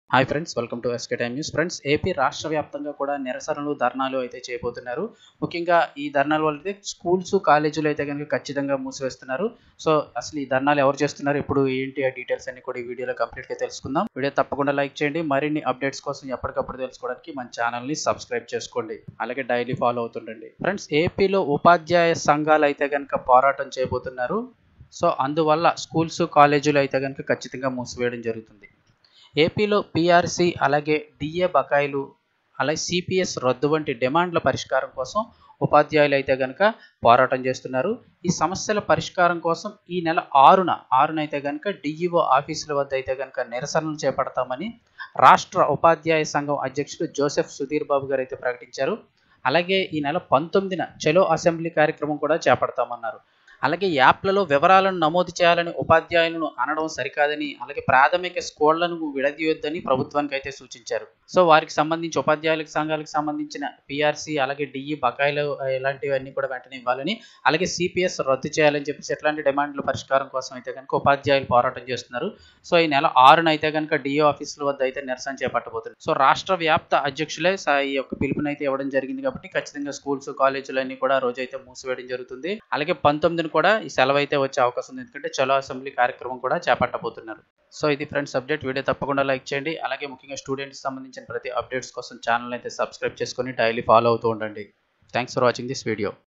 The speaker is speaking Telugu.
hi friends welcome to SK Time News friends AP రాష్ట్ర వ్యాప్తంగా కూడా నిరసనలు ధర్నాలు అయితే చేయబోతున్నారు ముఖ్యంగా ఈ ధర్నాల వల్ల అయితే స్కూల్స్ కాలేజీలు అయితే కనుక ఖచ్చితంగా మూసివేస్తున్నారు సో అసలు ఈ ధర్నాలు ఎవరు చేస్తున్నారు ఇప్పుడు ఏంటి ఆ డీటెయిల్స్ అన్ని కూడా ఈ వీడియోలో కంప్లీట్గా తెలుసుకుందాం వీడియో తప్పకుండా లైక్ చేయండి మరిన్ని అప్డేట్స్ కోసం ఎప్పటికప్పుడు తెలుసుకోవడానికి మన ఛానల్ని సబ్స్క్రైబ్ చేసుకోండి అలాగే డైలీ ఫాలో అవుతుండండి ఫ్రెండ్స్ ఏపీలో ఉపాధ్యాయ సంఘాలు అయితే కనుక పోరాటం చేయబోతున్నారు సో అందువల్ల స్కూల్స్ కాలేజీలు అయితే కనుక ఖచ్చితంగా మూసివేయడం జరుగుతుంది ఏపీలో పీఆర్సీ అలాగే డిఏ బకాయిలు అలాగే సిపిఎస్ రద్దు వంటి డిమాండ్ల పరిష్కారం కోసం ఉపాధ్యాయులు అయితే కనుక పోరాటం చేస్తున్నారు ఈ సమస్యల పరిష్కారం కోసం ఈ నెల ఆరున ఆరున అయితే కనుక డిఈఓ ఆఫీసుల వద్ద అయితే కనుక నిరసనలు చేపడతామని రాష్ట్ర ఉపాధ్యాయ సంఘం అధ్యక్షుడు జోసెఫ్ సుధీర్ బాబు గారు అయితే ప్రకటించారు అలాగే ఈ నెల పంతొమ్మిదిన చలో అసెంబ్లీ కార్యక్రమం కూడా చేపడతామన్నారు అలాగే యాప్లలో వివరాలను నమోదు చేయాలని ఉపాధ్యాయులను అనడం సరికాదని అలాగే ప్రాథమిక స్కూళ్లను విడదీయొద్దని ప్రభుత్వానికి అయితే సూచించారు సో వారికి సంబంధించి ఉపాధ్యాయులకు సంఘాలకు సంబంధించిన పిఆర్సీ అలాగే డిఈ బకాయిలు ఇలాంటివన్నీ కూడా వెంటనే ఇవ్వాలని అలాగే సిపిఎస్ రద్దు చేయాలని చెప్పేసి ఎట్లాంటి డిమాండ్ల పరిష్కారం కోసం అయితే కనుక ఉపాధ్యాయులు పోరాటం చేస్తున్నారు సో ఈ నెల ఆరున అయితే కనుక డిఓ ఆఫీసుల వద్ద అయితే నిరసన చేపట్టబోతుంది సో రాష్ట్ర వ్యాప్త అధ్యక్షులే స- ఈ యొక్క పిలుపునైతే ఇవ్వడం జరిగింది కాబట్టి ఖచ్చితంగా స్కూల్స్ కాలేజీలు అన్ని కూడా రోజు అయితే మూసివేయడం జరుగుతుంది అలాగే పంతొమ్మిదిని కూడా ఈ సెలవు అయితే వచ్చే అవకాశం ఉంది ఎందుకంటే చలో అసెంబ్లీ కార్యక్రమం కూడా చేపట్టబోతున్నారు సో ఇది ఫ్రెండ్స్ అప్డేట్ వీడియో తప్పకుండా లైక్ చేయండి అలాగే ముఖ్యంగా స్టూడెంట్స్ సంబంధించిన ప్రతి అప్డేట్స్ కోసం ఛానల్ అయితే సబ్స్క్రైబ్ చేసుకొని డైలీ ఫాలో అవుతూ ఉండండి thanks for watching this video